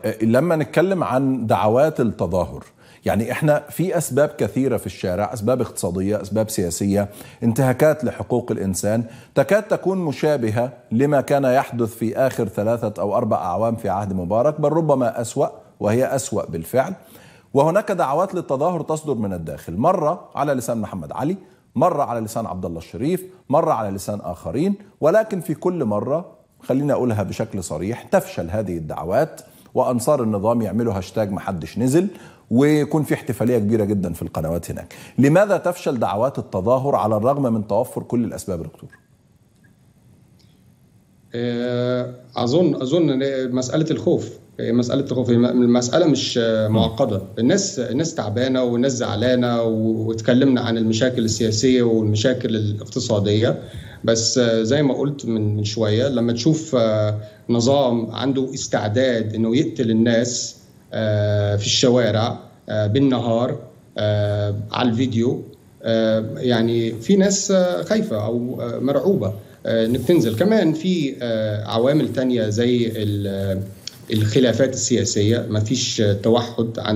لما نتكلم عن دعوات التظاهر يعني احنا في اسباب كثيره في الشارع، اسباب اقتصاديه، اسباب سياسيه، انتهاكات لحقوق الانسان، تكاد تكون مشابهه لما كان يحدث في اخر ثلاثه او اربع اعوام في عهد مبارك، بل ربما اسوا وهي اسوا بالفعل. وهناك دعوات للتظاهر تصدر من الداخل، مره على لسان محمد علي، مره على لسان عبد الله الشريف، مره على لسان اخرين، ولكن في كل مره خلينا اقولها بشكل صريح تفشل هذه الدعوات وانصار النظام يعملوا هاشتاج محدش نزل ويكون في احتفاليه كبيره جدا في القنوات هناك. لماذا تفشل دعوات التظاهر على الرغم من توفر كل الاسباب يا دكتور؟ اظن اظن مساله الخوف مساله الخوف المساله مش معقده الناس الناس تعبانه والناس زعلانه واتكلمنا عن المشاكل السياسيه والمشاكل الاقتصاديه بس زي ما قلت من من شويه لما تشوف نظام عنده استعداد انه يقتل الناس في الشوارع بالنهار على الفيديو يعني في ناس خايفه او مرعوبه انك تنزل كمان في عوامل تانية زي الخلافات السياسيه ما فيش توحد عند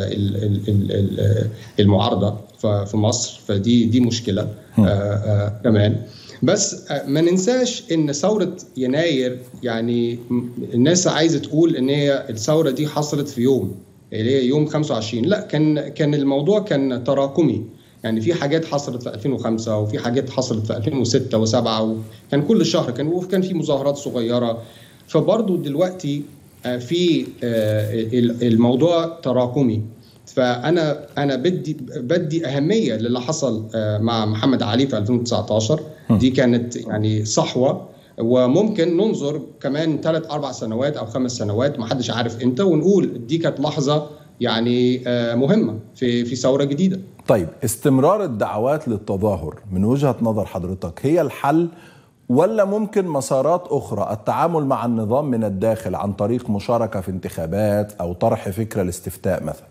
المعارضه في مصر فدي دي مشكله كمان بس ما ننساش ان ثوره يناير يعني الناس عايزه تقول ان هي الثوره دي حصلت في يوم اللي هي يوم 25 لا كان كان الموضوع كان تراكمي يعني في حاجات حصلت في 2005 وفي حاجات حصلت في 2006 و7 وكان كل شهر كان وكان في مظاهرات صغيره فبرضه دلوقتي في الموضوع تراكمي فانا انا بدي بدي اهميه للي حصل مع محمد علي في 2019 دي كانت يعني صحوه وممكن ننظر كمان ثلاث اربع سنوات او خمس سنوات ما حدش عارف امتى ونقول دي كانت لحظه يعني مهمه في في ثوره جديده. طيب استمرار الدعوات للتظاهر من وجهه نظر حضرتك هي الحل ولا ممكن مسارات اخرى التعامل مع النظام من الداخل عن طريق مشاركه في انتخابات او طرح فكره الاستفتاء مثلا؟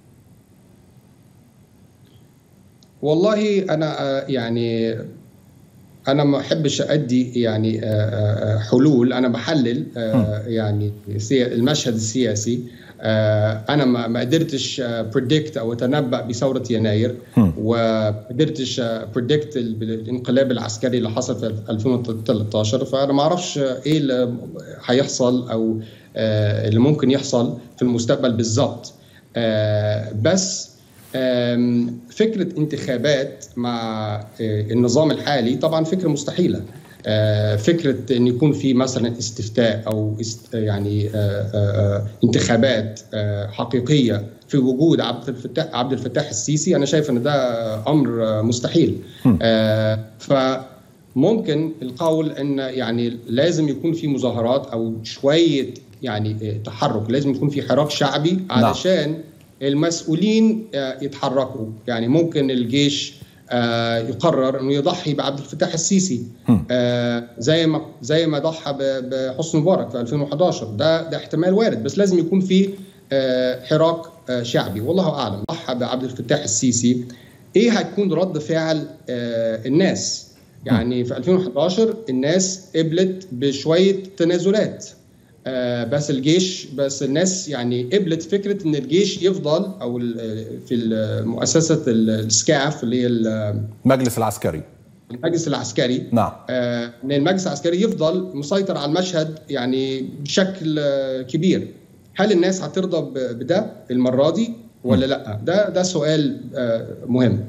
والله انا يعني انا ما احبش ادي يعني حلول انا بحلل يعني المشهد السياسي انا ما قدرتش بريدكت او اتنبا بثوره يناير وما قدرتش بريدكت الانقلاب العسكري اللي حصل في 2013 فانا ما اعرفش ايه اللي هيحصل او اللي ممكن يحصل في المستقبل بالظبط بس فكره انتخابات مع النظام الحالي طبعا فكره مستحيله فكره ان يكون في مثلا استفتاء او يعني انتخابات حقيقيه في وجود عبد الفتاح عبد الفتاح السيسي انا شايف ان ده امر مستحيل فممكن القول ان يعني لازم يكون في مظاهرات او شويه يعني تحرك لازم يكون في حراك شعبي علشان المسؤولين يتحركوا يعني ممكن الجيش يقرر انه يضحي بعبد الفتاح السيسي زي ما زي ما ضحى بحسني مبارك في 2011 ده ده احتمال وارد بس لازم يكون في حراك شعبي والله اعلم ضحى بعبد الفتاح السيسي ايه هتكون رد فعل الناس يعني في 2011 الناس قبلت بشويه تنازلات بس الجيش بس الناس يعني قبلت فكره ان الجيش يفضل او في مؤسسه السكاف اللي هي المجلس العسكري المجلس العسكري نعم ان المجلس العسكري يفضل مسيطر على المشهد يعني بشكل كبير هل الناس هترضى بده المره دي ولا لا ده ده سؤال مهم